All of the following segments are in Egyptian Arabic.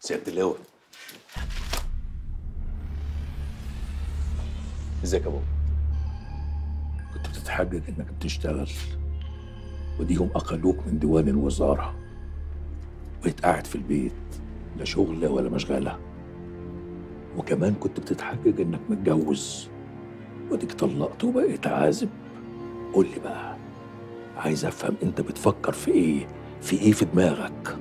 سيادة اللواء ازيك يا بابا كنت بتتحجج انك بتشتغل وديهم اقلوك من ديوان الوزاره بقيت قاعد في البيت لا شغل ولا مشغله وكمان كنت بتتحجج انك متجوز وديك طلقت وبقيت عازب قول لي بقى عايز افهم انت بتفكر في ايه في ايه في دماغك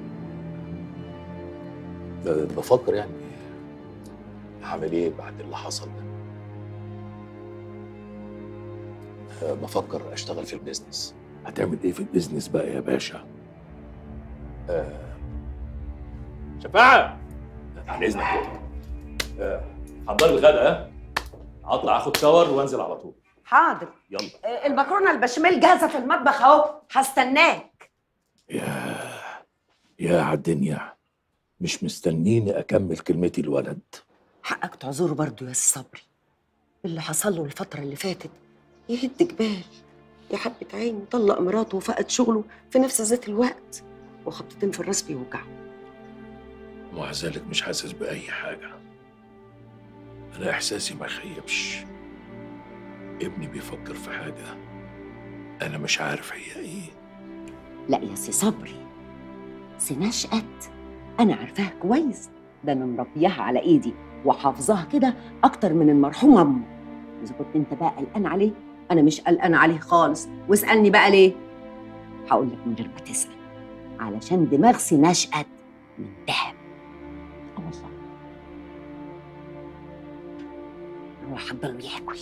ب- بفكر يعني هعمل ايه بعد اللي حصل ده أه، بفكر اشتغل في البيزنس هتعمل ايه في البيزنس بقى يا باشا شفاعة عن اذنك آه، حضر لي الغدا ها هطلع اخد شاور وانزل على طول حاضر يلا آه، المكرونه البشاميل جاهزه في المطبخ اهو هستناك يا يا عالدنيا مش مستنيني اكمل كلمتي الولد حقك تعذره برضه يا صبري اللي حصل له الفتره اللي فاتت يهد جبال يا حبة عين طلق مراته وفقد شغله في نفس ذات الوقت وخبطتين في الراس بيوجعوا ومع ذلك مش حاسس بأي حاجة أنا إحساسي ما يخيبش ابني بيفكر في حاجة أنا مش عارف هي إيه لا يا سي صبري سي نشأت انا عارفاها كويس ده انا مربياها على ايدي وحافظاها كده اكتر من المرحوم امه اذا كنت انت بقى قلقان عليه انا مش قلقان عليه خالص واسالني بقى ليه هقول لك من غير ما تسال علشان دماغ سي نشأت من ذهب اه والله روح حضر له ياكل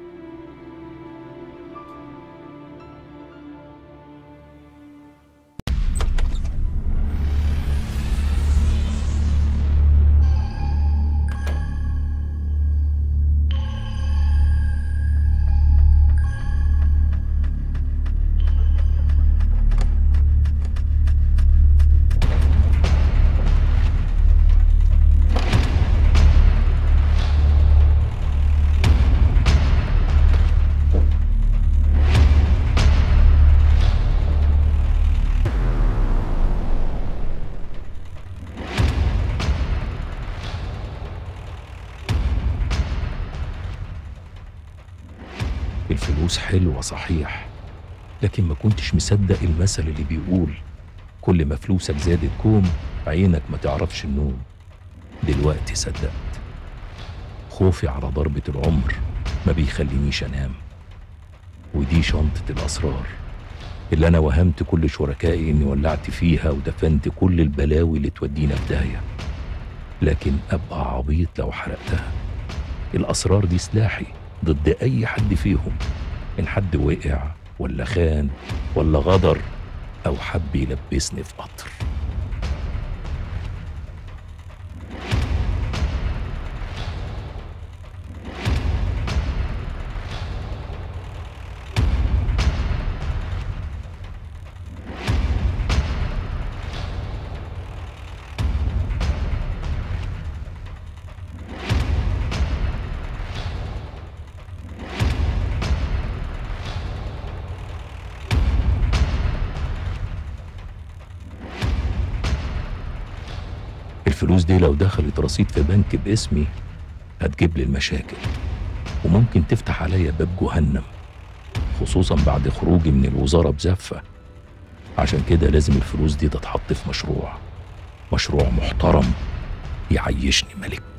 الفلوس حلوة صحيح لكن ما كنتش مصدق المثل اللي بيقول كل ما فلوسك زادت كوم عينك ما تعرفش النوم دلوقتي صدقت خوفي على ضربة العمر ما بيخلينيش أنام ودي شنطة الأسرار اللي أنا وهمت كل شركائي إني ولعت فيها ودفنت كل البلاوي اللي تودينا في داهية لكن أبقى عبيط لو حرقتها الأسرار دي سلاحي ضد أي حد فيهم إن حد وقع ولا خان ولا غدر أو حب يلبسني في قطر الفلوس دي لو دخلت رصيد في بنك باسمي هتجيب لي المشاكل وممكن تفتح عليا باب جهنم خصوصا بعد خروجي من الوزارة بزفة عشان كده لازم الفلوس دي تتحط في مشروع مشروع محترم يعيشني ملك